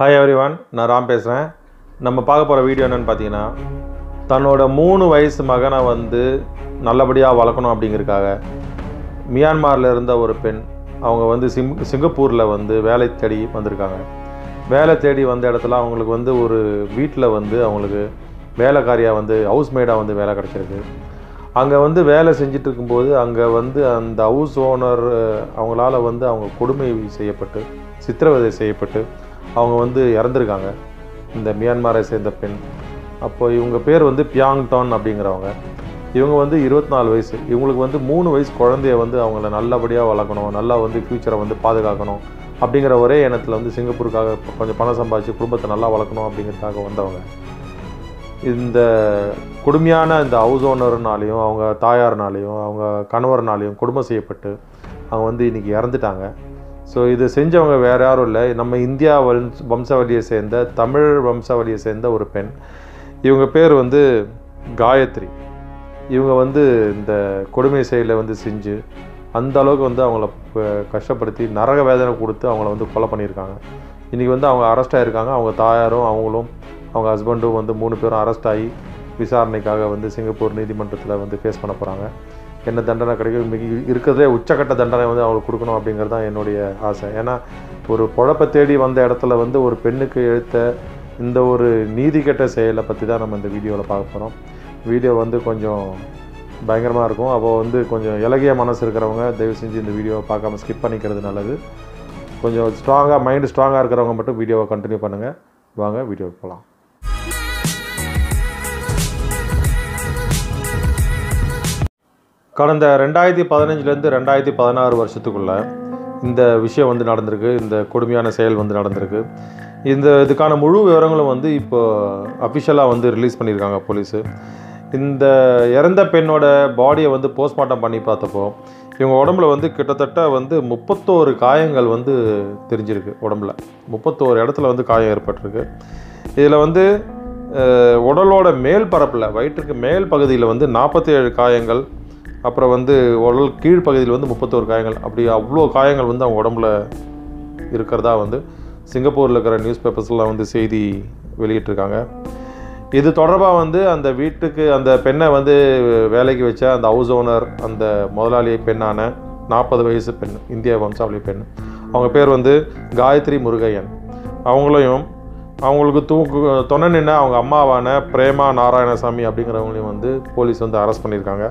hi everyone நான் ராம் பேசுகிறேன் நம்ம பார்க்க போகிற வீடியோ என்னென்னு பார்த்தீங்கன்னா தன்னோட மூணு வயசு மகனை வந்து நல்லபடியாக வளர்க்கணும் அப்படிங்கிறதுக்காக மியான்மாரில் இருந்த ஒரு பெண் அவங்க வந்து சிங் சிங்கப்பூரில் வந்து வேலை தேடி வந்திருக்காங்க வேலை தேடி வந்த இடத்துல அவங்களுக்கு வந்து ஒரு வீட்டில் வந்து அவங்களுக்கு வேலைக்காரியாக வந்து ஹவுஸ்மேடாக வந்து வேலை கிடச்சிருக்கு அங்கே வந்து வேலை செஞ்சுட்டு இருக்கும்போது அங்கே வந்து அந்த ஹவுஸ் ஓனர் அவங்களால வந்து அவங்க கொடுமை செய்யப்பட்டு சித்திரவதை செய்யப்பட்டு அவங்க வந்து இறந்துருக்காங்க இந்த மியான்மரை சேர்ந்த பெண் அப்போ இவங்க பேர் வந்து பியாங் டான் அப்படிங்கிறவங்க இவங்க வந்து இருபத்தி நாலு வயசு இவங்களுக்கு வந்து மூணு வயசு குழந்தைய வந்து அவங்கள நல்லபடியாக வளர்க்கணும் நல்லா வந்து ஃப்யூச்சரை வந்து பாதுகாக்கணும் அப்படிங்கிற ஒரே எண்ணத்தில் வந்து சிங்கப்பூருக்காக கொஞ்சம் பணம் சம்பாதிச்சு குடும்பத்தை நல்லா வளர்க்கணும் அப்படிங்கிறதுக்காக வந்தவங்க இந்த கொடுமையான இந்த ஹவுஸ் ஓனர்னாலையும் அவங்க தாயார்னாலையும் அவங்க கணவர்னாலையும் கொடுமை செய்யப்பட்டு அவங்க வந்து இன்றைக்கி இறந்துட்டாங்க ஸோ இது செஞ்சவங்க வேறு யாரும் இல்லை நம்ம இந்தியா வம்ச வம்சாவளியை சேர்ந்த தமிழ் வம்சாவளியை சேர்ந்த ஒரு பெண் இவங்க பேர் வந்து காயத்ரி இவங்க வந்து இந்த கொடுமை செயலை வந்து செஞ்சு அந்த அளவுக்கு வந்து அவங்கள ப- கஷ்டப்படுத்தி நரக வேதனை கொடுத்து அவங்கள வந்து கொலை பண்ணியிருக்காங்க இன்றைக்கி வந்து அவங்க அரெஸ்ட் ஆகிருக்காங்க அவங்க தாயாரும் அவங்களும் அவங்க ஹஸ்பண்டும் வந்து மூணு பேரும் அரெஸ்ட் ஆகி விசாரணைக்காக வந்து சிங்கப்பூர் நீதிமன்றத்தில் வந்து ஃபேஸ் பண்ண போகிறாங்க என்ன தண்டனை கிடைக்கும் மிக இருக்கிறதே உச்சக்கட்ட தண்டனை வந்து அவங்களுக்கு கொடுக்கணும் அப்படிங்கிறது தான் என்னுடைய ஆசை ஏன்னா ஒரு பொழப்பை தேடி வந்த இடத்துல வந்து ஒரு பெண்ணுக்கு எழுத்த இந்த ஒரு நீதி கெட்ட செயலை பற்றி தான் நம்ம இந்த வீடியோவில் பார்க்க போகிறோம் வீடியோ வந்து கொஞ்சம் பயங்கரமாக இருக்கும் அப்போ வந்து கொஞ்சம் இலகிய மனசு இருக்கிறவங்க தயவு செஞ்சு இந்த வீடியோவை பார்க்காம ஸ்கிப் பண்ணிக்கிறது நல்லது கொஞ்சம் ஸ்ட்ராங்காக மைண்டு ஸ்ட்ராங்காக இருக்கிறவங்க மட்டும் வீடியோவை கண்டினியூ பண்ணுங்கள் வாங்க வீடியோவுக்கு போகலாம் கடந்த ரெண்டாயிரத்தி பதினஞ்சுலேருந்து ரெண்டாயிரத்தி பதினாறு வருஷத்துக்குள்ள இந்த விஷயம் வந்து நடந்திருக்கு இந்த கொடுமையான செயல் வந்து நடந்திருக்கு இந்த இதுக்கான முழு விவரங்களும் வந்து இப்போ அஃபிஷியலாக வந்து ரிலீஸ் பண்ணியிருக்காங்க போலீஸு இந்த இறந்த பெண்ணோட பாடியை வந்து போஸ்ட்மார்ட்டம் பண்ணி பார்த்தப்போ இவங்க உடம்புல வந்து கிட்டத்தட்ட வந்து முப்பத்தோரு காயங்கள் வந்து தெரிஞ்சிருக்கு உடம்புல முப்பத்தோரு இடத்துல வந்து காயம் ஏற்பட்டிருக்கு இதில் வந்து அஹ், உடலோட மேல் பரப்பில் வயிற்றுக்கு மேல் பகுதியில் வந்து நாற்பத்தி ஏழு காயங்கள் அப்புறம் வந்து உடல் கீழ்ப்பகுதியில் வந்து முப்பத்தோரு காயங்கள் அப்படி அவ்வளோ காயங்கள் வந்து அவங்க உடம்புல இருக்கிறதா வந்து சிங்கப்பூரில் இருக்கிற நியூஸ் பேப்பர்ஸ்லாம் வந்து செய்தி வெளியிட்டிருக்காங்க இது தொடர்பாக வந்து அந்த வீட்டுக்கு அந்த பெண்ணை வந்து வேலைக்கு வச்ச அந்த ஹவுஸ் ஓனர் அந்த முதலாளி பெண்ணான நாற்பது வயசு பெண் இந்திய வம்சாவளி பெண் அவங்க பேர் வந்து காயத்ரி முருகையன் அவங்களையும் அவங்களுக்கு தூக்கு துணை நின்ன அவங்க அம்மாவான பிரேமா நாராயணசாமி அப்படிங்கிறவங்களையும் வந்து போலீஸ் வந்து அரெஸ்ட் பண்ணியிருக்காங்க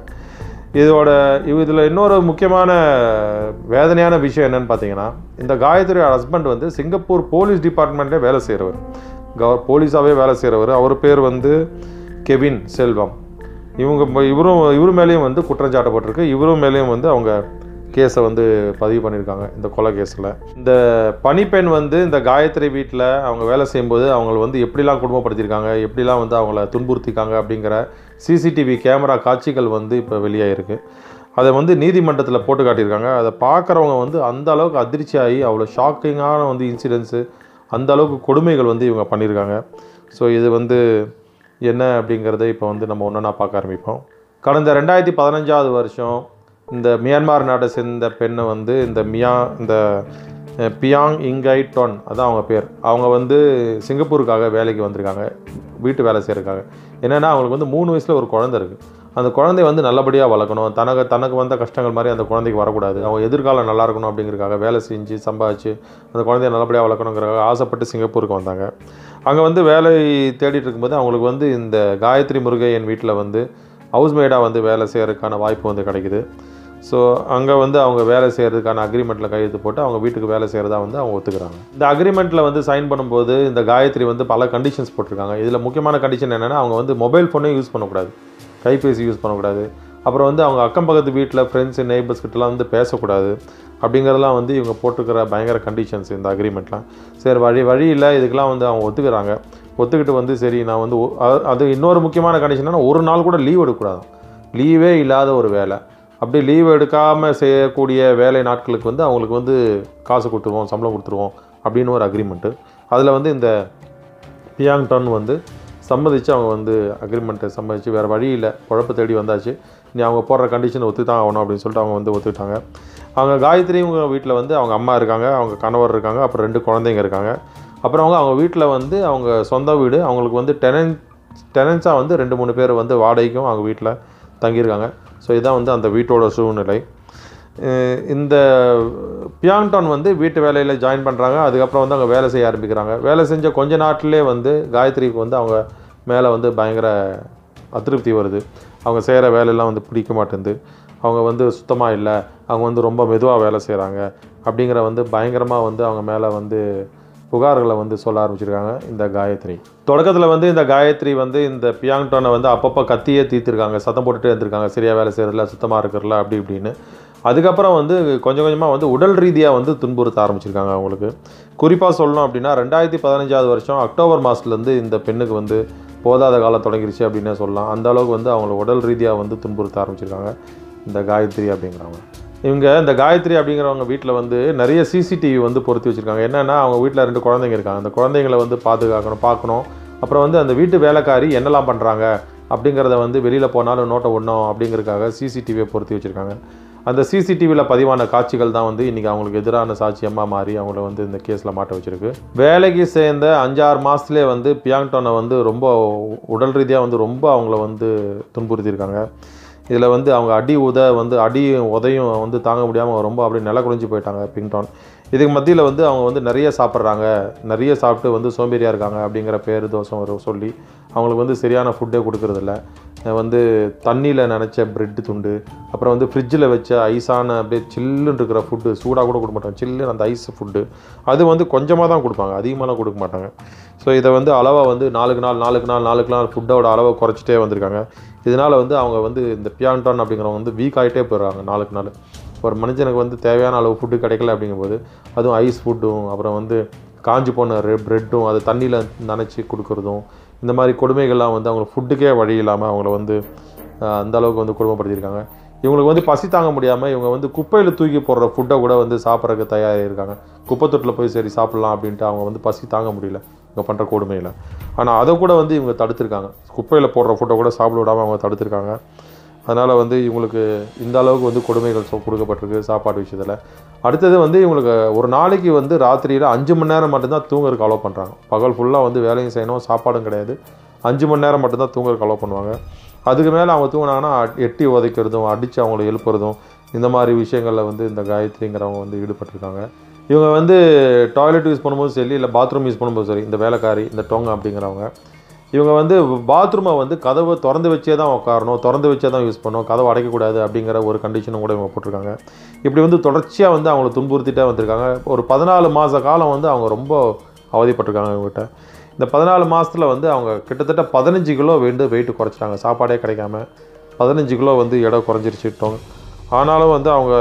இதோட இதில் இன்னொரு முக்கியமான வேதனையான விஷயம் என்னன்னு பார்த்தீங்கன்னா இந்த காயத்ரி ஹஸ்பண்ட் வந்து சிங்கப்பூர் போலீஸ் டிபார்ட்மெண்ட்டே வேலை செய்கிறவர் கவ போலீஸாகவே வேலை செய்கிறவர் அவர் பேர் வந்து கெவின் செல்வம் இவங்க ம- இவரும் இவர் மேலேயும் வந்து குற்றம் சாட்டப்பட்டிருக்கு இவரும் மேலேயும் வந்து அவங்க கேஸை வந்து பதிவு பண்ணியிருக்காங்க இந்த கொலை கேஸில் இந்த பணிப்பெண் வந்து இந்த காயத்ரி வீட்டில் அவங்க வேலை செய்யும்போது அவங்கள வந்து எப்படிலாம் குடும்பப்படுத்தியிருக்காங்க எப்படிலாம் வந்து அவங்கள துன்புறுத்திருக்காங்க அப்படிங்கிற சிசிடிவி கேமரா காட்சிகள் வந்து இப்போ வெளியாகிருக்கு அதை வந்து நீதிமன்றத்தில் போட்டு காட்டியிருக்காங்க அதை பார்க்குறவங்க வந்து அந்த அளவுக்கு அதிர்ச்சியாகி அவ்வளோ ஷாக்கிங்கான வந்து இன்சிடென்ட்ஸு அந்த அளவுக்கு கொடுமைகள் வந்து இவங்க பண்ணியிருக்காங்க ஸோ இது வந்து என்ன அப்படிங்கிறத இப்போ வந்து நம்ம ஒன்றா பார்க்க ஆரம்பிப்போம் கடந்த ரெண்டாயிரத்தி பதினஞ்சாவது வருஷம் இந்த மியான்மார் நாட்டை சேர்ந்த பெண்ணை வந்து இந்த மியா இந்த அஹ், பியாங் இங்கை டொன் அதான் அவங்க பேர் அவங்க வந்து சிங்கப்பூருக்காக வேலைக்கு வந்திருக்காங்க வீட்டு வேலை செய்கிறதுக்காக என்னென்னா அவங்களுக்கு வந்து மூணு வயசில் ஒரு குழந்தை இருக்குது அந்த குழந்தைய வந்து நல்லபடியாக வளர்க்கணும் தனக்கு தனக்கு வந்த கஷ்டங்கள் மாதிரி அந்த குழந்தைக்கு வரக்கூடாது அவங்க எதிர்காலம் நல்லா இருக்கணும் அப்படிங்கிறதுக்காக வேலை செஞ்சு சம்பாதிச்சு அந்த குழந்தைய நல்லபடியாக வளர்க்கணுங்கிறதுக்காக ஆசைப்பட்டு சிங்கப்பூருக்கு வந்தாங்க அங்கே வந்து வேலை தேடிட்டு இருக்கும்போது அவங்களுக்கு வந்து இந்த காயத்ரி முருகையன் வீட்டில் வந்து ஹவுஸ்மேடாக வந்து வேலை செய்கிறதுக்கான வாய்ப்பு வந்து கிடைக்குது ஸோ அங்கே வந்து அவங்க வேலை செய்கிறதுக்கான அக்ரிமெண்ட்டில் கையெழுத்து போட்டு அவங்க வீட்டுக்கு வேலை செய்கிறதா வந்து அவங்க ஒத்துக்கிறாங்க இந்த அக்ரிமெண்ட்டில் வந்து சைன் பண்ணும்போது இந்த காயத்ரி வந்து பல கண்டிஷன்ஸ் போட்டிருக்காங்க இதில் முக்கியமான கண்டிஷன் என்னென்னா அவங்க வந்து மொபைல் ஃபோனே யூஸ் பண்ணக்கூடாது கைபேசி யூஸ் பண்ணக்கூடாது அப்புறம் வந்து அவங்க அக்கம் பக்கத்து வீட்டில் ஃப்ரெண்ட்ஸு நெய்பர்ஸ் கிட்டலாம் வந்து பேசக்கூடாது அப்படிங்கிறதெல்லாம் வந்து இவங்க போட்டிருக்கிற பயங்கர கண்டிஷன்ஸ் இந்த அக்ரிமெண்ட்லாம் சரி வழி வழி இல்லை இதுக்கெல்லாம் வந்து அவங்க ஒத்துக்கிறாங்க ஒத்துக்கிட்டு வந்து சரி நான் வந்து ஒ- அது- அது இன்னொரு முக்கியமான கண்டிஷன் ஒரு நாள் கூட லீவ் எடுக்கக்கூடாது லீவே இல்லாத ஒரு வேலை அப்படி லீவ் எடுக்காமல் செய்யக்கூடிய வேலை நாட்களுக்கு வந்து அவங்களுக்கு வந்து காசு கொடுத்துருவோம் சம்பளம் கொடுத்துருவோம் அப்படின்னு ஒரு அக்ரிமெண்ட்டு அதில் வந்து இந்த பியாங் டன் வந்து சம்மதிச்சு அவங்க வந்து அக்ரிமெண்ட்டை சம்மதிச்சு வேறு வழி இல்லை குழப்ப தேடி வந்தாச்சு நீ அவங்க போடுற கண்டிஷன் ஒத்து தான் ஆகணும் அப்படின்னு சொல்லிட்டு அவங்க வந்து ஒத்துக்கிட்டாங்க அவங்க காயத்ரி இவங்க வீட்டில் வந்து அவங்க அம்மா இருக்காங்க அவங்க கணவர் இருக்காங்க அப்புறம் ரெண்டு குழந்தைங்க இருக்காங்க அப்புறம் அவங்க அவங்க வீட்டில் வந்து அவங்க சொந்த வீடு அவங்களுக்கு வந்து டெனன் டெனன்ஸாக வந்து ரெண்டு மூணு பேர் வந்து வாடகைக்கும் அவங்க வீட்டில் தங்கியிருக்காங்க ஸோ இதுதான் வந்து அந்த வீட்டோட சூழ்நிலை அஹ் இந்த பியாங்டான் வந்து வீட்டு வேலையில் ஜாயின் பண்ணுறாங்க அதுக்கப்புறம் வந்து அவங்க வேலை செய்ய ஆரம்பிக்கிறாங்க வேலை செஞ்ச கொஞ்ச நாட்டிலே வந்து காயத்ரிக்கு வந்து அவங்க மேலே வந்து பயங்கர அதிருப்தி வருது அவங்க செய்கிற வேலையெல்லாம் வந்து பிடிக்க மாட்டேங்குது அவங்க வந்து சுத்தமாக இல்லை அவங்க வந்து ரொம்ப மெதுவாக வேலை செய்கிறாங்க அப்படிங்கிற வந்து பயங்கரமாக வந்து அவங்க மேலே வந்து புகார்களை வந்து சொல்ல ஆரம்பிச்சிருக்காங்க இந்த காயத்ரி தொடக்கத்தில் வந்து இந்த காயத்ரி வந்து இந்த பியாங்டானை வந்து அப்பப்போ கத்தியே தீர்த்திருக்காங்க சத்தம் போட்டுட்டே இருந்திருக்காங்க சரியாக வேலை செய்கிறதில்ல சுத்தமாக இருக்கிறல அப்படி இப்படின்னு அதுக்கப்புறம் வந்து கொஞ்சம் கொஞ்சமாக வந்து உடல் ரீதியாக வந்து துன்புறுத்த ஆரம்பிச்சிருக்காங்க அவங்களுக்கு குறிப்பாக சொல்லணும் அப்படின்னா ரெண்டாயிரத்தி பதினஞ்சாவது வருஷம் அக்டோபர் மாதத்துலேருந்து இந்த பெண்ணுக்கு வந்து போதாத காலம் தொடங்கிருச்சு அப்படின்னே சொல்லலாம் அந்த அளவுக்கு வந்து அவங்கள உடல் ரீதியாக வந்து துன்புறுத்த ஆரம்பிச்சிருக்காங்க இந்த காயத்ரி அப்படிங்கிறவங்க இவங்க இந்த காயத்ரி அப்படிங்கிறவங்க வீட்டில் வந்து நிறைய சிசிடிவி வந்து பொருத்தி வச்சுருக்காங்க என்னென்னா அவங்க வீட்டில் ரெண்டு குழந்தைங்க இருக்காங்க அந்த குழந்தைங்களை வந்து பாதுகாக்கணும் பார்க்கணும் அப்புறம் வந்து அந்த வீட்டு வேலைக்காரி என்னெல்லாம் பண்ணுறாங்க அப்படிங்கிறத வந்து வெளியில் போனாலும் நோட்டை விடணும் அப்படிங்கிறதுக்காக சிசிடிவியை பொருத்தி வச்சுருக்காங்க அந்த சிசிடிவியில் பதிவான காட்சிகள் தான் வந்து இன்றைக்கி அவங்களுக்கு எதிரான சாட்சியமாக மாறி அவங்கள வந்து இந்த கேஸில் மாட்ட வச்சிருக்கு வேலைக்கு சேர்ந்த அஞ்சாறு மாதத்துலேயே வந்து பியாங்டோனை வந்து ரொம்ப உடல் ரீதியாக வந்து ரொம்ப அவங்கள வந்து துன்புறுத்தியிருக்காங்க இதில் வந்து அவங்க அடி உத வந்து அடியும் உதையும் வந்து தாங்க முடியாமல் ரொம்ப அப்படியே நில குறைஞ்சி போயிட்டாங்க பிங்டான் இதுக்கு மத்தியில் வந்து அவங்க வந்து நிறைய சாப்பிட்றாங்க நிறைய சாப்பிட்டு வந்து சோம்பேறியாக இருக்காங்க அப்படிங்கிற பேர் தோஷம் ஒரு சொல்லி அவங்களுக்கு வந்து சரியான ஃபுட்டே கொடுக்கறதில்ல அஹ் வந்து தண்ணியில் நினச்ச பிரெட் துண்டு அப்புறம் வந்து ஃப்ரிட்ஜில் வச்ச ஐஸான அப்படியே சில்லுன்னு இருக்கிற ஃபுட்டு சூடாக கூட கொடுக்க மாட்டாங்க சில்லுன்னு அந்த ஐஸ் ஃபுட்டு அது வந்து கொஞ்சமாக தான் கொடுப்பாங்க அதிகமாகலாம் கொடுக்க மாட்டாங்க ஸோ இதை வந்து அளவாக வந்து நாளுக்கு நாள் நாளுக்கு நாள் நாளுக்கு நாள் ஃபுட்டோட அளவை குறைச்சிட்டே வந்திருக்காங்க இதனால் வந்து அவங்க வந்து இந்த பியான்டான் அப்படிங்கிறவங்க வந்து வீக் ஆகிட்டே போயிடுறாங்க நாளுக்கு நாள் ஒரு மனுஷனுக்கு வந்து தேவையான அளவு ஃபுட்டு கிடைக்கல அப்படிங்கும்போது அதுவும் ஐஸ் ஃபுட்டும் அப்புறம் வந்து காஞ்சி போன ரெ ப்ரெட்டும் அது தண்ணியில் நனைச்சி கொடுக்குறதும் இந்த மாதிரி கொடுமைகள்லாம் வந்து அவங்களுக்கு ஃபுட்டுக்கே வழி இல்லாமல் அவங்கள வந்து ஆஹ், அந்த அளவுக்கு வந்து கொடுமைப்படுத்தியிருக்காங்க இவங்களுக்கு வந்து பசி தாங்க முடியாமல் இவங்க வந்து குப்பையில் தூக்கி போடுற ஃபுட்டை கூட வந்து சாப்பிட்றதுக்கு தயாராக இருக்காங்க குப்பை தொட்டில் போய் சரி சாப்பிட்லாம் அப்படின்ட்டு அவங்க வந்து பசி தாங்க முடியல இவங்க பண்ணுற கொடுமையில் ஆனால் அதை கூட வந்து இவங்க தடுத்திருக்காங்க குப்பையில் போடுற ஃபுட்டை கூட சாப்பிட விடாமல் அவங்க தடுத்திருக்காங்க அதனால் வந்து இவங்களுக்கு இந்த அளவுக்கு வந்து கொடுமைகள் சொ- கொடுக்கப்பட்டிருக்கு சாப்பாடு விஷயத்தில் அடுத்தது வந்து இவங்களுக்கு ஒரு நாளைக்கு வந்து ராத்திரியில் அஞ்சு மணி நேரம் மட்டும்தான் தூங்குறதுக்கு அலோவ் பண்ணுறாங்க பகல் ஃபுல்லாக வந்து வேலையும் செய்யணும் சாப்பாடும் கிடையாது அஞ்சு மணி நேரம் மட்டும்தான் தூங்குறதுக்கு அலோவ் பண்ணுவாங்க அதுக்கு மேலே அவங்க தூங்கினாங்கன்னா அ- எட்டி உதைக்கிறதும் அடித்து அவங்கள எழுப்புறதும் இந்த மாதிரி விஷயங்களில் வந்து இந்த காயத்ரிங்கிறவங்க வந்து ஈடுபட்டிருக்காங்க இவங்க வந்து டாய்லெட் யூஸ் பண்ணும்போது சரி இல்லை பாத்ரூம் யூஸ் பண்ணும்போது சரி இந்த வேலைக்காரி இந்த டொங்க அப்படிங்கிறவங்க இவங்க வந்து பாத்ரூமை வந்து கதவை திறந்து வச்சே தான் உட்காரணும் திறந்து வச்சே தான் யூஸ் பண்ணணும் கதவை அடைக்கக்கூடாது அப்படிங்கிற ஒரு கண்டிஷனும் கூட இவங்க போட்டிருக்காங்க இப்படி வந்து தொடர்ச்சியாக வந்து அவங்கள துன்புறுத்திட்டே வந்திருக்காங்க ஒரு பதினாலு மாத காலம் வந்து அவங்க ரொம்ப அவதிப்பட்டிருக்காங்க இவங்ககிட்ட இந்த பதினாலு மாதத்தில் வந்து அவங்க கிட்டத்தட்ட பதினஞ்சு கிலோ வந்து வெயிட் குறைச்சிட்டாங்க சாப்பாடே கிடைக்காம பதினஞ்சு கிலோ வந்து எடை குறைஞ்சிருச்சுட்டோம் ஆனாலும் வந்து அவங்க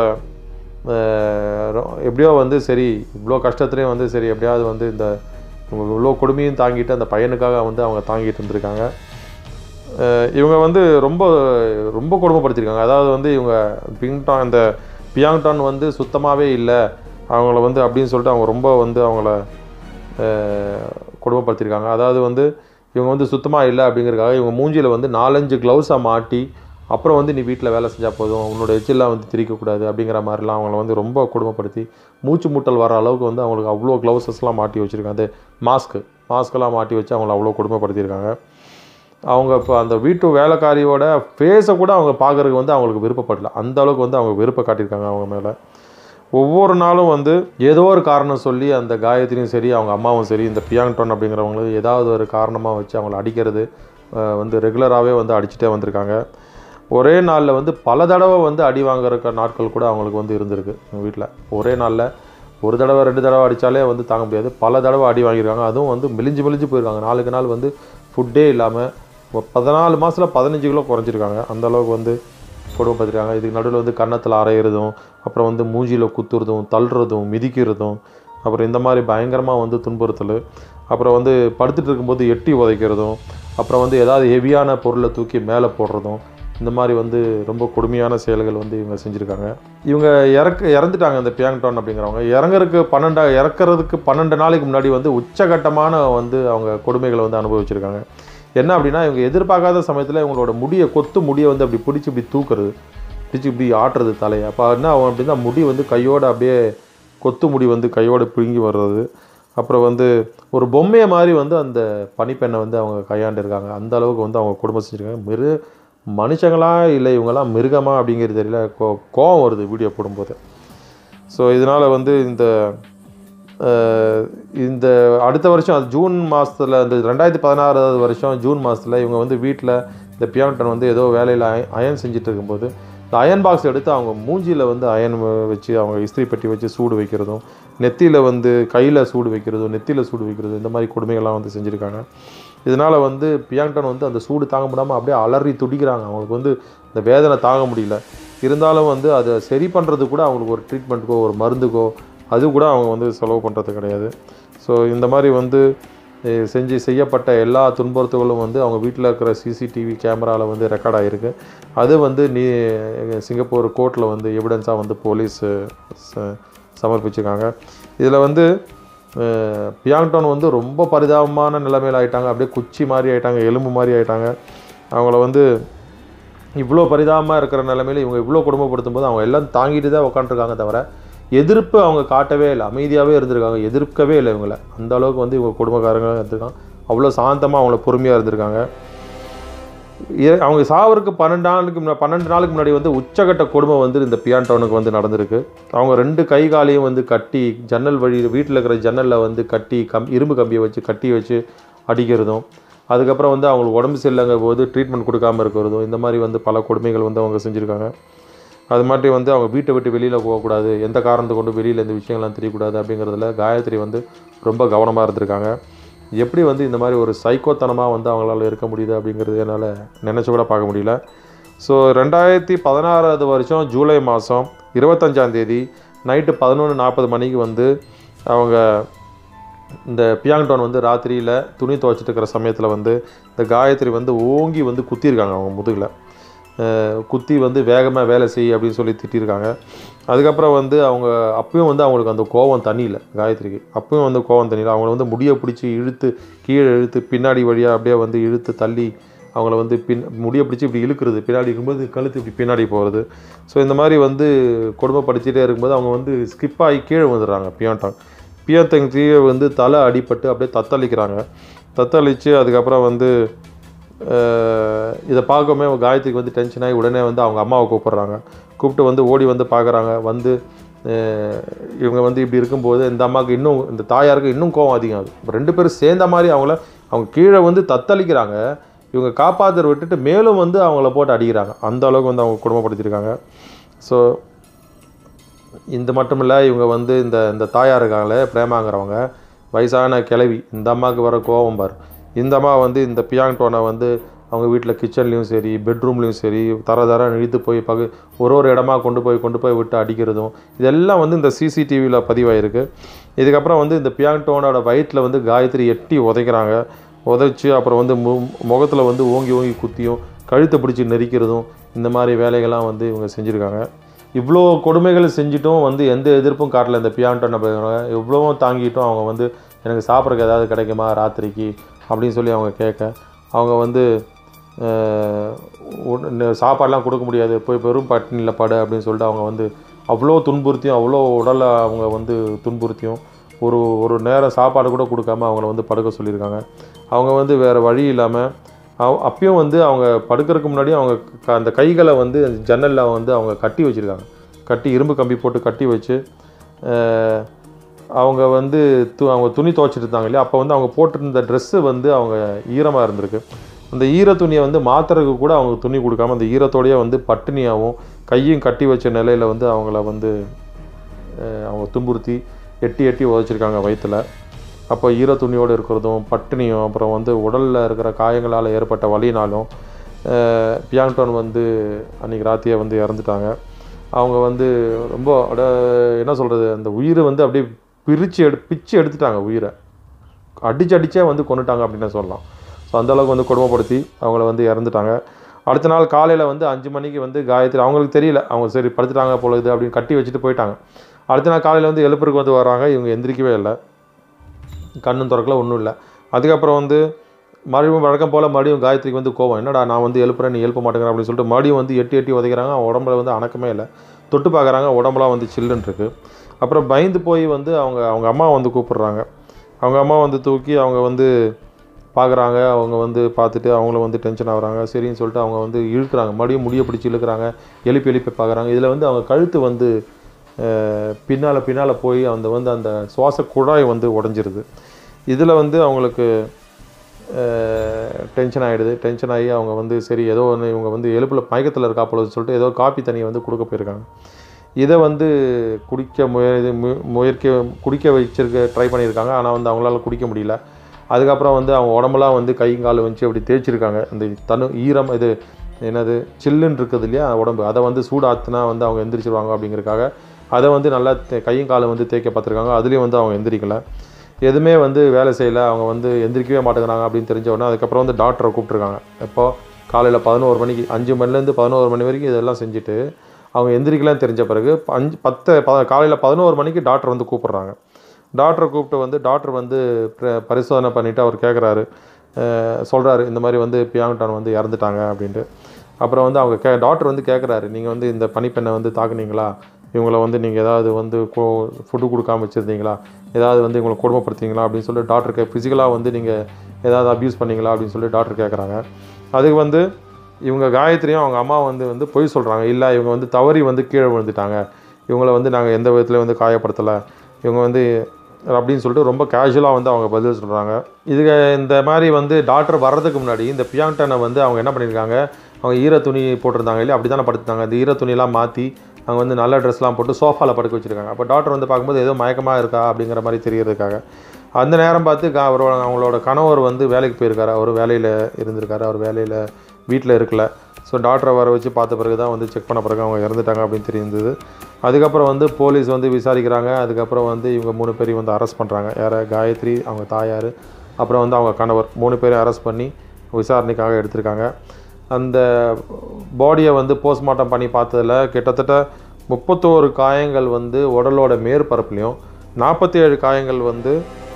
அஹ், ரொ- எப்படியோ வந்து சரி இவ்வளோ கஷ்டத்துலேயும் வந்து சரி எப்படியாவது வந்து இந்த இவ்வளோ கொடுமையும் தாங்கிட்டு அந்த பையனுக்காக வந்து அவங்க தாங்கிட்டு இருந்திருக்காங்க அஹ் இவங்க வந்து ரொம்ப ரொம்ப கொடுமைப்படுத்திருக்காங்க அதாவது வந்து இவங்க பிங்டான் இந்த பியாங்டான் வந்து சுத்தமாகவே இல்லை அவங்கள வந்து அப்படின்னு சொல்லிட்டு அவங்க ரொம்ப வந்து அவங்கள அஹ், கொடுமைப்படுத்தியிருக்காங்க அதாவது வந்து இவங்க வந்து சுத்தமாக இல்லை அப்படிங்கிறதுக்காக இவங்க மூஞ்சியில் வந்து நாலஞ்சு க்ளவுஸாக மாட்டி அப்புறம் வந்து நீ வீட்டில் வேலை செஞ்சால் போதும் உன்னோட எச்சிலாம் வந்து திரிக்கக்கூடாது அப்படிங்கிற மாதிரிலாம் அவங்கள வந்து ரொம்ப கொடுமைப்படுத்தி மூச்சு முட்டல் வர அளவுக்கு வந்து அவங்களுக்கு அவ்வளோ க்ளவுசஸ்லாம் மாட்டி வச்சுருக்காங்க அது மாஸ்க்கு மாஸ்க்கெல்லாம் மாட்டி வச்சு அவங்கள அவ்வளோ கொடுமைப்படுத்தியிருக்காங்க அவங்க இப்போ அந்த வீட்டு வேலைக்காரியோட ஃபேஸை கூட அவங்க பார்க்கறதுக்கு வந்து அவங்களுக்கு விருப்பப்படல அந்த அளவுக்கு வந்து அவங்க விருப்பம் காட்டியிருக்காங்க அவங்க மேலே ஒவ்வொரு நாளும் வந்து ஏதோ ஒரு காரணம் சொல்லி அந்த காயத்ரியும் சரி அவங்க அம்மாவும் சரி இந்த பியாங்டோன் அப்படிங்கிறவங்களும் ஏதாவது ஒரு காரணமாக வச்சு அவங்கள அடிக்கிறது அஹ், வந்து ரெகுலராகவே வந்து அடிச்சுட்டே வந்திருக்காங்க ஒரே நாளில் வந்து பல தடவை வந்து அடி வாங்குற நாட்கள் கூட அவங்களுக்கு வந்து இருந்திருக்கு வீட்டில் ஒரே நாளில் ஒரு தடவை ரெண்டு தடவை அடித்தாலே வந்து தாங்க முடியாது பல தடவை அடி வாங்கியிருக்காங்க அதுவும் வந்து மெலிஞ்சு மெலிஞ்சு போயிருக்காங்க நாளுக்கு நாள் வந்து ஃபுட்டே இல்லாமல் பதினாலு மாதத்தில் பதினஞ்சு கிலோ குறைஞ்சிருக்காங்க அந்த அளவுக்கு வந்து கொடுமைப்படுத்திருக்காங்க இதுக்கு நடுவில் வந்து கன்னத்தில் அரையிறதும் அப்புறம் வந்து மூஞ்சியில் குத்துறதும் தள்ளுறதும் மிதிக்கிறதும் அப்புறம் இந்த மாதிரி பயங்கரமாக வந்து துன்புறுத்தல் அப்புறம் வந்து படுத்துட்டு இருக்கும்போது எட்டி உதைக்கிறதும் அப்புறம் வந்து ஏதாவது ஹெவியான பொருளை தூக்கி மேலே போடுறதும் இந்த மாதிரி வந்து ரொம்ப கொடுமையான செயல்கள் வந்து இவங்க செஞ்சுருக்காங்க இவங்க இறக்க இறந்துட்டாங்க இந்த பியாங்டான் அப்படிங்கிறவங்க இறங்குறதுக்கு பன்னெண்டா இறக்குறதுக்கு பன்னெண்டு நாளைக்கு முன்னாடி வந்து உச்சகட்டமான வந்து அவங்க கொடுமைகளை வந்து அனுபவிச்சிருக்காங்க என்ன அப்படின்னா இவங்க எதிர்பார்க்காத சமயத்தில் இவங்களோட முடியை கொத்து முடியை வந்து அப்படி பிடிச்சி இப்படி தூக்குறது பிடிச்சி இப்படி ஆட்டுறது தலையை அப்போ என்ன ஆகும் அப்படின்னா முடி வந்து கையோட அப்படியே கொத்து முடி வந்து கையோட பிடுங்கி வர்றது அப்புறம் வந்து ஒரு பொம்மையை மாதிரி வந்து அந்த பனிப்பெண்ணை வந்து அவங்க கையாண்டு இருக்காங்க அந்த அளவுக்கு வந்து அவங்க குடும்பம் செஞ்சுருக்காங்க மிரு மனுஷங்களா இல்லை இவங்கெல்லாம் மிருகமா அப்படிங்கிறது தெரியல கோ கோவம் வருது வீடியோ போடும்போது ஸோ இதனால் வந்து இந்த அஹ், இந்த அடுத்த வருஷம் அது ஜூன் மாதத்தில் இந்த ரெண்டாயிரத்தி பதினாறாவது வருஷம் ஜூன் மாதத்தில் இவங்க வந்து வீட்டில் இந்த பியான்டன் வந்து ஏதோ வேலையில் அயன் செஞ்சுட்டு இருக்கும்போது இந்த அயன் பாக்ஸ் எடுத்து அவங்க மூஞ்சியில் வந்து அயன் வச்சு அவங்க இஸ்திரி பெட்டி வச்சு சூடு வைக்கிறதும் நெத்தியில் வந்து கையில் சூடு வைக்கிறதும் நெத்தியில் சூடு வைக்கிறதும் இந்த மாதிரி கொடுமைகள்லாம் வந்து செஞ்சுருக்காங்க இதனால் வந்து பியாங்டன் வந்து அந்த சூடு தாங்க முடியாமல் அப்படியே அலறி துடிக்கிறாங்க அவங்களுக்கு வந்து இந்த வேதனை தாங்க முடியல இருந்தாலும் வந்து அதை சரி பண்ணுறது கூட அவங்களுக்கு ஒரு ட்ரீட்மெண்ட்டுக்கோ ஒரு மருந்துக்கோ அது கூட அவங்க வந்து செலவு பண்ணுறது கிடையாது ஸோ இந்த மாதிரி வந்து அஹ், செஞ்சு செய்யப்பட்ட எல்லா துன்புறுத்துகளும் வந்து அவங்க வீட்டில் இருக்கிற சிசிடிவி கேமராவில் வந்து ரெக்கார்ட் ஆகிருக்கு அது வந்து நீ சிங்கப்பூர் கோர்ட்டில் வந்து எவிடன்ஸாக வந்து போலீஸ் ச- சமர்ப்பிச்சிருக்காங்க இதில் வந்து அஹ், பியாங்டோன் வந்து ரொம்ப பரிதாபமான நிலைமையில் ஆயிட்டாங்க அப்படியே குச்சி மாதிரி ஆயிட்டாங்க எலும்பு மாதிரி ஆயிட்டாங்க அவங்கள வந்து இவ்வளோ பரிதாபமாக இருக்கிற நிலைமையில இவங்க இவ்வளோ குடும்பப்படுத்தும் போது அவங்க எல்லாம் தாங்கிட்டு தான் உட்காந்துருக்காங்க தவிர எதிர்ப்பு அவங்க காட்டவே இல்லை அமைதியாகவே இருந்திருக்காங்க எதிர்க்கவே இல்லை இவங்கள அந்த அளவுக்கு வந்து இவங்க குடும்பக்காரங்க இருந்திருக்காங்க அவ்வளோ சாந்தமாக அவங்கள பொறுமையாக இருந்திருக்காங்க இ- அவங்க சாவருக்கு பன்னெண்டு நாளுக்கு முன்னா பன்னெண்டு நாளுக்கு முன்னாடி வந்து உச்சகட்ட கொடுமை வந்து இந்த பியான் டவுனுக்கு வந்து நடந்திருக்கு அவங்க ரெண்டு கை காலையும் வந்து கட்டி ஜன்னல் வழி வீட்டில் இருக்கிற ஜன்னலில் வந்து கட்டி கம் இரும்பு கம்பியை வச்சு கட்டி வச்சு அடிக்கிறதும் அதுக்கப்புறம் வந்து அவங்களுக்கு உடம்பு சரியில்லைங்க போது ட்ரீட்மெண்ட் கொடுக்காம இருக்கிறதும் இந்த மாதிரி வந்து பல கொடுமைகள் வந்து அவங்க செஞ்சுருக்காங்க அது மாதிரி வந்து அவங்க வீட்டை விட்டு வெளியில் போகக்கூடாது எந்த காரணத்தை கொண்டு வெளியில் இந்த விஷயங்கள்லாம் தெரியக்கூடாது அப்படிங்கிறதுல காயத்ரி வந்து ரொம்ப கவனமாக இருந்திருக்காங்க எப்படி வந்து இந்த மாதிரி ஒரு சைக்கோத்தனமாக வந்து அவங்களால இருக்க முடியுது அப்படிங்கிறது என்னால் நினச்சி கூட பார்க்க முடியல ஸோ ரெண்டாயிரத்தி பதினாறாவது வருஷம் ஜூலை மாதம் இருபத்தஞ்சாம் தேதி நைட்டு பதினொன்று நாற்பது மணிக்கு வந்து அவங்க இந்த பியாங்டோன் வந்து ராத்திரியில் துணி துவைச்சிட்டு இருக்கிற சமயத்தில் வந்து இந்த காயத்ரி வந்து ஓங்கி வந்து குத்திருக்காங்க அவங்க முதுகில் குத்தி வந்து வேகமாக வேலை செய் அப்படின்னு சொல்லி திட்டிருக்காங்க அதுக்கப்புறம் வந்து அவங்க அப்பயும் வந்து அவங்களுக்கு அந்த கோவம் தண்ணியில் காயத்ரிக்கு அப்பயும் வந்து கோவம் தண்ணியில் அவங்கள வந்து முடியை பிடிச்சி இழுத்து கீழே இழுத்து பின்னாடி வழியாக அப்படியே வந்து இழுத்து தள்ளி அவங்கள வந்து பின் முடியை பிடிச்சி இப்படி இழுக்கிறது பின்னாடி இருக்கும்போது கழுத்து இப்படி பின்னாடி போகிறது ஸோ இந்த மாதிரி வந்து கொடுமைப்படுத்திட்டே இருக்கும்போது அவங்க வந்து ஸ்கிப் ஆகி கீழே வந்துடுறாங்க பியாண்டாங் பியாத்தங் கீழே வந்து தலை அடிபட்டு அப்படியே தத்தளிக்கிறாங்க தத்தளித்து அதுக்கப்புறம் வந்து அஹ், இதை பார்க்கவே காயத்ரிக்கு வந்து டென்ஷன் ஆகி உடனே வந்து அவங்க அம்மாவை கூப்பிட்றாங்க கூப்பிட்டு வந்து ஓடி வந்து பார்க்குறாங்க வந்து அஹ், இவங்க வந்து இப்படி இருக்கும்போது இந்த அம்மாவுக்கு இன்னும் இந்த தாயாருக்கு இன்னும் கோவம் அதிகம் ஆகுது இப்ப ரெண்டு பேரும் சேர்ந்த மாதிரி அவங்கள அவங்க கீழே வந்து தத்தளிக்கிறாங்க இவங்க காப்பாற்றுற விட்டுட்டு மேலும் வந்து அவங்கள போட்டு அடிக்கிறாங்க அந்த அளவுக்கு வந்து அவங்க குடும்பப்படுத்தியிருக்காங்க ஸோ இந்த மட்டும் இல்லை இவங்க வந்து இந்த இந்த தாயார் இருக்காங்களே பிரேமாங்கிறவங்க வயசான கிழவி இந்த அம்மாவுக்கு வர கோபம் பார் இந்த அம்மா வந்து இந்த பியாங் டோனை வந்து அவங்க வீட்டில் கிச்சன்லேயும் சரி பெட்ரூம்லேயும் சரி தர தர இழுத்து போய் பகு ஒரு ஒரு இடமா கொண்டு போய் கொண்டு போய் விட்டு அடிக்கிறதும் இதெல்லாம் வந்து இந்த சிசிடிவியில் பதிவாயிருக்கு இதுக்கப்புறம் வந்து இந்த பியாங் டோனோட வயிற்றில் வந்து காயத்ரி எட்டி உதைக்கிறாங்க உதைச்சி அப்புறம் வந்து மு முகத்தில் வந்து ஓங்கி ஓங்கி குத்தியும் கழுத்தை பிடிச்சி நெரிக்கிறதும் இந்த மாதிரி வேலைகள்லாம் வந்து இவங்க செஞ்சுருக்காங்க இவ்வளோ கொடுமைகள் செஞ்சிட்டும் வந்து எந்த எதிர்ப்பும் காட்டல இந்த பியான்டன் அப்படிங்கிறவங்க எவ்வளவும் தாங்கிட்டும் அவங்க வந்து எனக்கு சாப்பிட்றதுக்கு ஏதாவது கிடைக்குமா ராத்திரிக்கு அப்படின்னு சொல்லி அவங்க கேட்க அவங்க வந்து அஹ், உடனே சாப்பாடெலாம் கொடுக்க முடியாது போய் வெறும் பட்டினியில் படு அப்படின்னு சொல்லிட்டு அவங்க வந்து அவ்வளோ துன்புறுத்தியும் அவ்வளோ உடலை அவங்க வந்து துன்புறுத்தியும் ஒரு ஒரு நேரம் சாப்பாடு கூட கொடுக்காம அவங்கள வந்து படுக்க சொல்லியிருக்காங்க அவங்க வந்து வேறு வழி இல்லாமல் அவ- அப்பயும் வந்து அவங்க படுக்கிறதுக்கு முன்னாடி அவங்க க- அந்த கைகளை வந்து ஜன்னலில் வந்து அவங்க கட்டி வச்சுருக்காங்க கட்டி இரும்பு கம்பி போட்டு கட்டி வச்சு அஹ், அவங்க வந்து து அவங்க துணி துவைச்சிட்டு இருந்தாங்க இல்லையா அப்போ வந்து அவங்க போட்டிருந்த ட்ரெஸ்ஸு வந்து அவங்க ஈரமாக இருந்திருக்கு அந்த ஈர துணியை வந்து மாத்துறதுக்கு கூட அவங்க துணி கொடுக்காம அந்த ஈரத்தோடயே வந்து பட்டினியாகவும் கையும் கட்டி வச்ச நிலையில் வந்து அவங்கள வந்து அஹ், அவங்க துன்புறுத்தி எட்டி எட்டி உதச்சிருக்காங்க வயித்துல அப்போ ஈர துணியோடு இருக்கிறதும் பட்டினியும் அப்புறம் வந்து உடலில் இருக்கிற காயங்களால் ஏற்பட்ட வலினாலும் அஹ், பியாங்டோன் வந்து அன்றைக்கி ராத்திரியே வந்து இறந்துட்டாங்க அவங்க வந்து ரொம்ப அட என்ன சொல்கிறது அந்த உயிரை வந்து அப்படியே பிரித்து எடு பிச்சு எடுத்துட்டாங்க உயிரை அடிச்சு அடிச்சே வந்து கொண்டுட்டாங்க அப்படின்னு சொல்லலாம் ஸோ அந்தளவுக்கு வந்து கொடுமைப்படுத்தி அவங்கள வந்து இறந்துட்டாங்க அடுத்த நாள் காலையில் வந்து அஞ்சு மணிக்கு வந்து காயத்ரி அவங்களுக்கு தெரியல அவங்க சரி படுத்துட்டாங்க போல இது அப்படின்னு கட்டி வச்சுட்டு போயிட்டாங்க அடுத்த நாள் காலையில் வந்து எழுப்புறதுக்கு வந்து வராங்க இவங்க எந்திரிக்கவே இல்லை கண்ணும் திறக்கல ஒன்றும் இல்லை அதுக்கப்புறம் வந்து மறுபடியும் வழக்கம் போல் மறுபடியும் காயத்ரிக்கு வந்து கோவம் என்னடா நான் வந்து எழுப்புறேன் நீ எழுப்ப மாட்டேங்கிற அப்படின்னு சொல்லிட்டு மறுபடியும் வந்து எட்டி எட்டி உதைக்கிறாங்க அவன் உடம்புல வந்து அணக்கமே இல்லை தொட்டு பார்க்குறாங்க உடம்புலாம் வந்து சில்லுன்னு இருக்கு அப்புறம் பயந்து போய் வந்து அவங்க அவங்க அம்மா வந்து கூப்பிடுறாங்க அவங்க அம்மா வந்து தூக்கி அவங்க வந்து பார்க்குறாங்க அவங்க வந்து பார்த்துட்டு அவங்களும் வந்து டென்ஷன் ஆகுறாங்க சரின்னு சொல்லிட்டு அவங்க வந்து இழுக்கிறாங்க மறுபடியும் முடிய பிடிச்சி இழுக்கிறாங்க எழுப்பி எழுப்பி பார்க்குறாங்க இதில் வந்து அவங்க கழுத்து வந்து பின்னால் பின்னால் போய் அந்த வந்து அந்த சுவாச குழாய் வந்து உடஞ்சிருது இதில் வந்து அவங்களுக்கு டென்ஷன் ஆகிடுது டென்ஷன் ஆகி அவங்க வந்து சரி ஏதோ ஒன்று இவங்க வந்து எலுப்பில் மயக்கத்தில் இருக்கா போலன்னு சொல்லிட்டு ஏதோ காப்பி தண்ணியை வந்து கொடுக்க போயிருக்காங்க இதை வந்து குடிக்க முய மு- முயற்க குடிக்க வச்சிருக்க ட்ரை பண்ணியிருக்காங்க ஆனால் வந்து அவங்களால குடிக்க முடியல அதுக்கப்புறம் வந்து அவங்க உடம்பெல்லாம் வந்து கை கால் வச்சு அப்படி தேய்ச்சிருக்காங்க இந்த தனு ஈரம் இது என்னது சில்லுன்னு இருக்குது இல்லையா உடம்பு அதை வந்து சூடாத்துனா வந்து அவங்க எந்திரிச்சிருவாங்க அப்படிங்கிறதுக்காக அதை வந்து நல்லா தே- கையும் காலும் வந்து தேய்க்க பார்த்துருக்காங்க அதுலேயும் வந்து அவங்க எந்திரிக்கல எதுவுமே வந்து வேலை செய்யலை அவங்க வந்து எந்திரிக்கவே மாட்டேங்கிறாங்க அப்படின்னு தெரிஞ்ச உடனே அதுக்கப்புறம் வந்து டாக்டரை கூப்பிட்ருக்காங்க எப்போ காலையில் பதினோரு மணிக்கு அஞ்சு மணிலேருந்து பதினோரு மணி வரைக்கும் இதெல்லாம் செஞ்சுட்டு அவங்க எந்திரிக்கலாம்னு தெரிஞ்ச பிறகு அஞ்சு பத்து ப காலையில் பதினோரு மணிக்கு டாக்டர் வந்து கூப்பிட்றாங்க டாக்டரை கூப்பிட்டு வந்து டாக்டர் வந்து பிர- பரிசோதனை பண்ணிவிட்டு அவர் கேட்குறாரு சொல்கிறாரு இந்த மாதிரி வந்து பியாங்டான் வந்து இறந்துட்டாங்க அப்படின்ட்டு அப்புறம் வந்து அவங்க கே டாக்டர் வந்து கேட்குறாரு நீங்கள் வந்து இந்த பனிப்பெண்ணை வந்து தாக்குனீங்களா இவங்கள வந்து நீங்கள் ஏதாவது வந்து ஃபுட்டு கொடுக்காம வச்சுருந்தீங்களா ஏதாவது வந்து இவங்களை கொடுமைப்படுத்தீங்களா அப்படின்னு சொல்லி டாக்டருக்கு ஃபிசிக்கலாக வந்து நீங்கள் ஏதாவது அப்யூஸ் பண்ணீங்களா அப்படின்னு சொல்லி டாக்டர் கேட்குறாங்க அதுக்கு வந்து இவங்க காயத்ரியும் அவங்க அம்மா வந்து வந்து பொய் சொல்கிறாங்க இல்லை இவங்க வந்து தவறி வந்து கீழே விழுந்துட்டாங்க இவங்கள வந்து நாங்கள் எந்த விதத்துலையும் வந்து காயப்படுத்தலை இவங்க வந்து அப்படின்னு சொல்லிட்டு ரொம்ப கேஷுவலாக வந்து அவங்க பதில் சொல்கிறாங்க இதுக்கு இந்த மாதிரி வந்து டாக்டர் வர்றதுக்கு முன்னாடி இந்த பியாங்டனை வந்து அவங்க என்ன பண்ணியிருக்காங்க அவங்க ஈர துணி போட்டிருந்தாங்க இல்லையா அப்படி தானே படுத்துட்டாங்க அந்த ஈர துணியெல்லாம் மாற்றி அவங்க வந்து நல்ல ட்ரெஸ்லாம் போட்டு சோஃபாவில் படுக்க வச்சுருக்காங்க அப்போ டாக்டர் வந்து பார்க்கும்போது ஏதோ மயக்கமாக இருக்கா அப்படிங்கிற மாதிரி தெரியறதுக்காக அந்த நேரம் பார்த்து கா- அவரோட அவங்களோட கணவர் வந்து வேலைக்கு போயிருக்காரு அவர் வேலையில் இருந்திருக்காரு அவர் வேலையில் வீட்டில் இருக்கல ஸோ டாக்டரை வர வச்சு பார்த்த பிறகு தான் வந்து செக் பண்ண பிறகு அவங்க இறந்துட்டாங்க அப்படின்னு தெரிந்தது அதுக்கப்புறம் வந்து போலீஸ் வந்து விசாரிக்கிறாங்க அதுக்கப்புறம் வந்து இவங்க மூணு பேரையும் வந்து அரெஸ்ட் பண்ணுறாங்க யாரை காயத்ரி அவங்க தாயார் அப்புறம் வந்து அவங்க கணவர் மூணு பேரையும் அரெஸ்ட் பண்ணி விசாரணைக்காக எடுத்திருக்காங்க அந்த பாடியை வந்து போஸ்ட்மார்ட்டம் பண்ணி பார்த்ததுல கிட்டத்தட்ட முப்பத்தோரு காயங்கள் வந்து உடலோட மேற்பரப்புலையும் நாற்பத்தி ஏழு காயங்கள் வந்து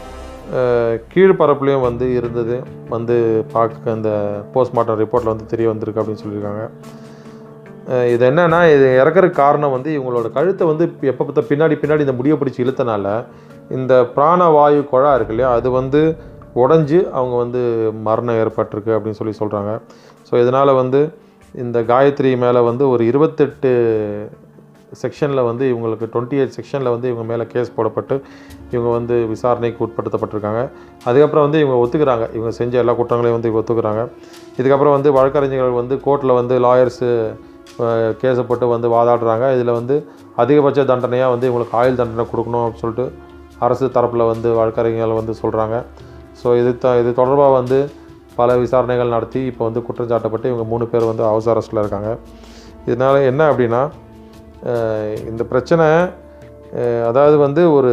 அஹ், கீழ்ப்பரப்புலையும் வந்து இருந்தது வந்து பார்க்க அந்த போஸ்ட்மார்ட்டம் ரிப்போர்ட்டில் வந்து தெரிய வந்திருக்கு அப்படின்னு சொல்லியிருக்காங்க அஹ், இது என்னன்னா இது இறக்கறதுக்கு காரணம் வந்து இவங்களோட கழுத்தை வந்து எப்போ பார்த்தா பின்னாடி பின்னாடி இந்த முடியை பிடிச்சி இழுத்தனால இந்த பிராணவாயு குழா இருக்கு இல்லையா அது வந்து உடஞ்சி அவங்க வந்து மரணம் ஏற்பட்டிருக்கு அப்படின்னு சொல்லி சொல்கிறாங்க ஸோ இதனால் வந்து இந்த காயத்ரி மேலே வந்து ஒரு இருபத்தெட்டு செக்ஷனில் வந்து இவங்களுக்கு டுவெண்ட்டி எயிட் செக்ஷனில் வந்து இவங்க மேலே கேஸ் போடப்பட்டு இவங்க வந்து விசாரணைக்கு உட்படுத்தப்பட்டிருக்காங்க அதுக்கப்புறம் வந்து இவங்க ஒத்துக்கிறாங்க இவங்க செஞ்ச எல்லா குற்றங்களையும் வந்து இவங்க ஒத்துக்கிறாங்க இதுக்கப்புறம் வந்து வழக்கறிஞர்கள் வந்து கோர்ட்டில் வந்து லாயர்ஸு கேஸை போட்டு வந்து வாதாடுறாங்க இதில் வந்து அதிகபட்ச தண்டனையாக வந்து இவங்களுக்கு ஆயுள் தண்டனை கொடுக்கணும் அப்படின்னு சொல்லிட்டு அரசு தரப்பில் வந்து வழக்கறிஞர்கள் வந்து சொல்கிறாங்க ஸோ இது த இது தொடர்பாக வந்து பல விசாரணைகள் நடத்தி இப்போ வந்து குற்றம் சாட்டப்பட்டு இவங்க மூணு பேர் வந்து ஹவுஸ் அரெஸ்ட்டில் இருக்காங்க இதனால் என்ன அப்படின்னா அஹ் இந்த பிரச்சனை அஹ் அதாவது வந்து ஒரு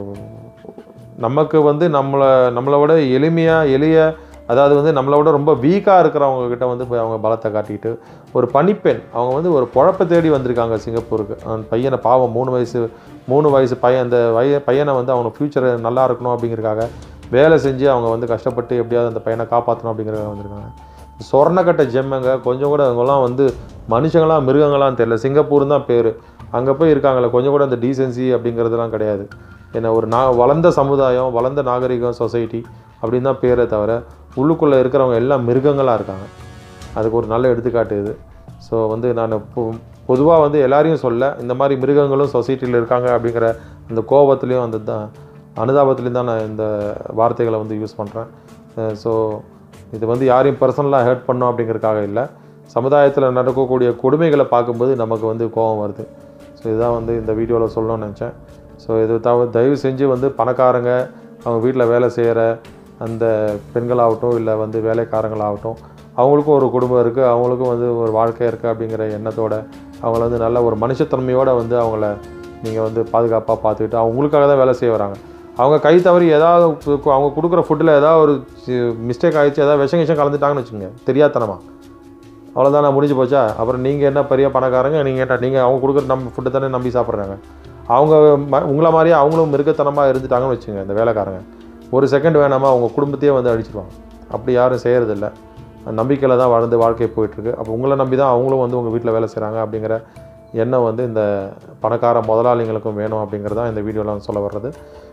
நமக்கு வந்து நம்மளை நம்மளை விட எளிமையாக எளிய அதாவது வந்து நம்மளை விட ரொம்ப வீக்காக இருக்கிறவங்க கிட்ட வந்து போய் அவங்க பலத்தை காட்டிக்கிட்டு ஒரு பணிப்பெண் அவங்க வந்து ஒரு பொழப்பை தேடி வந்திருக்காங்க சிங்கப்பூருக்கு அந்த பையனை பாவம் மூணு வயசு மூணு வயசு பையன் அந்த வய பையனை வந்து அவங்க ஃப்யூச்சர் நல்லா இருக்கணும் அப்படிங்கிறதுக்காக வேலை செஞ்சு அவங்க வந்து கஷ்டப்பட்டு எப்படியாவது அந்த பையனை காப்பாற்றணும் அப்படிங்கிறதுக்காக வந்திருக்காங்க சொர்ணக்கட்ட ஜெம்மங்க கொஞ்சம் கூட அவங்கெல்லாம் வந்து மனுஷங்களா மிருகங்களான்னு தெரியல சிங்கப்பூர் தான் பேர் அங்கே போய் இருக்காங்களே கொஞ்சம் கூட அந்த டீசென்சி அப்படிங்கிறதுலாம் கிடையாது ஏன்னா ஒரு நா வளர்ந்த சமுதாயம் வளர்ந்த நாகரிகம் சொசைட்டி அப்படின்னு தான் பேரே தவிர உள்ளுக்குள்ளே இருக்கிறவங்க எல்லாம் மிருகங்களாக இருக்காங்க அதுக்கு ஒரு நல்ல எடுத்துக்காட்டு இது ஸோ வந்து நான் பொதுவாக வந்து எல்லாரையும் சொல்ல இந்த மாதிரி மிருகங்களும் சொசைட்டியில் இருக்காங்க அப்படிங்கிற அந்த கோபத்துலேயும் அந்த த- அனுதாபத்துலேயும் தான் நான் இந்த வார்த்தைகளை வந்து யூஸ் பண்ணுறேன் ஸோ இது வந்து யாரையும் பர்சனலாக ஹர்ட் பண்ணோம் அப்படிங்கிறதுக்காக இல்லை சமுதாயத்தில் நடக்கக்கூடிய கொடுமைகளை பார்க்கும்போது நமக்கு வந்து கோபம் வருது ஸோ இதுதான் வந்து இந்த வீடியோவில் சொல்லணும்னு நினச்சேன் ஸோ இது தவ தயவு செஞ்சு வந்து பணக்காரங்க அவங்க வீட்டில் வேலை செய்கிற அந்த பெண்களாகட்டும் இல்லை வந்து வேலைக்காரங்களாகட்டும் அவங்களுக்கும் ஒரு குடும்பம் இருக்குது அவங்களுக்கும் வந்து ஒரு வாழ்க்கை இருக்குது அப்படிங்கிற எண்ணத்தோட அவங்கள வந்து நல்ல ஒரு மனுஷத்தன்மையோடு வந்து அவங்கள நீங்கள் வந்து பாதுகாப்பாக பார்த்துக்கிட்டு அவங்களுக்காக தான் வேலை செய்ய வராங்க அவங்க கை தவறி ஏதாவது கு- அவங்க கொடுக்குற ஃபுட்டில் ஏதாவது ஒரு மிஸ்டேக் ஆகிடுச்சு ஏதாவது விஷம் விஷம் கலந்துட்டாங்கன்னு வச்சுங்க தெரியாதனமா அவ்வளோதானே முடிஞ்சு போச்சா அப்புறம் நீங்கள் என்ன பெரிய பணக்காரங்க நீங்கள் என்ன நீங்கள் அவங்க கொடுக்குற நம்ம ஃபுட்டு தானே நம்பி சாப்பிட்றாங்க அவங்க ம- உங்களை மாதிரியே அவங்களும் மிருகத்தனமாக இருந்துட்டாங்கன்னு வச்சுங்க இந்த வேலைக்காரங்க ஒரு செகண்ட் வேணாமா அவங்க குடும்பத்தையே வந்து அடிச்சிருவாங்க அப்படி யாரும் செய்கிறதில்ல நம்பிக்கையில் தான் வாழ்ந்து வாழ்க்கை போயிட்டுருக்கு அப்போ உங்களை நம்பி தான் அவங்களும் வந்து உங்கள் வீட்டில் வேலை செய்கிறாங்க அப்படிங்கிற எண்ணம் வந்து இந்த பணக்கார முதலாளிங்களுக்கும் வேணும் அப்படிங்கிறது தான் இந்த வீடியோவில் சொல்ல வர்றது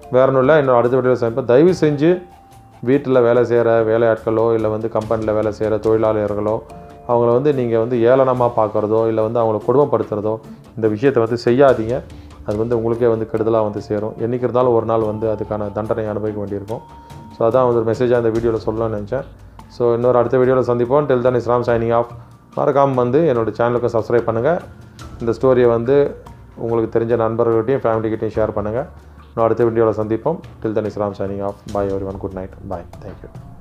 வேற ஒன்றும் இல்லை இன்னொரு அடுத்த வீடியோவில் சந்திப்போம் தயவு செஞ்சு வீட்டில் வேலை செய்கிற வேலையாட்களோ இல்லை வந்து கம்பெனியில் வேலை செய்கிற தொழிலாளர்களோ அவங்கள வந்து நீங்கள் வந்து ஏளனமாக பார்க்குறதோ இல்லை வந்து அவங்கள கொடுமைப்படுத்துறதோ இந்த விஷயத்தை வந்து செய்யாதீங்க அது வந்து உங்களுக்கே வந்து கெடுதலாக வந்து சேரும் என்றைக்கு இருந்தாலும் ஒரு நாள் வந்து அதுக்கான தண்டனை அனுபவிக்க வேண்டியிருக்கும் ஸோ அதான் வந்து ஒரு மெசேஜாக இந்த வீடியோவில் சொல்லலாம்னு நினச்சேன் ஸோ இன்னொரு அடுத்த வீடியோவில் சந்திப்போம் டெல் தான் இஸ்லாம் சைனிங் ஆஃப் மறக்காமல் வந்து என்னோட சேனலுக்கும் சப்ஸ்கிரைப் பண்ணுங்கள் இந்த ஸ்டோரியை வந்து உங்களுக்கு தெரிஞ்ச நண்பர்கள்கிட்டையும் ஃபேமிலிக்கிட்டையும் ஷேர் பண்ணுங்கள் இன்னும் அடுத்த வீடியோவில் சந்திப்போம் டில் தன் இஸ்லாம் signing off bye everyone good night bye thank you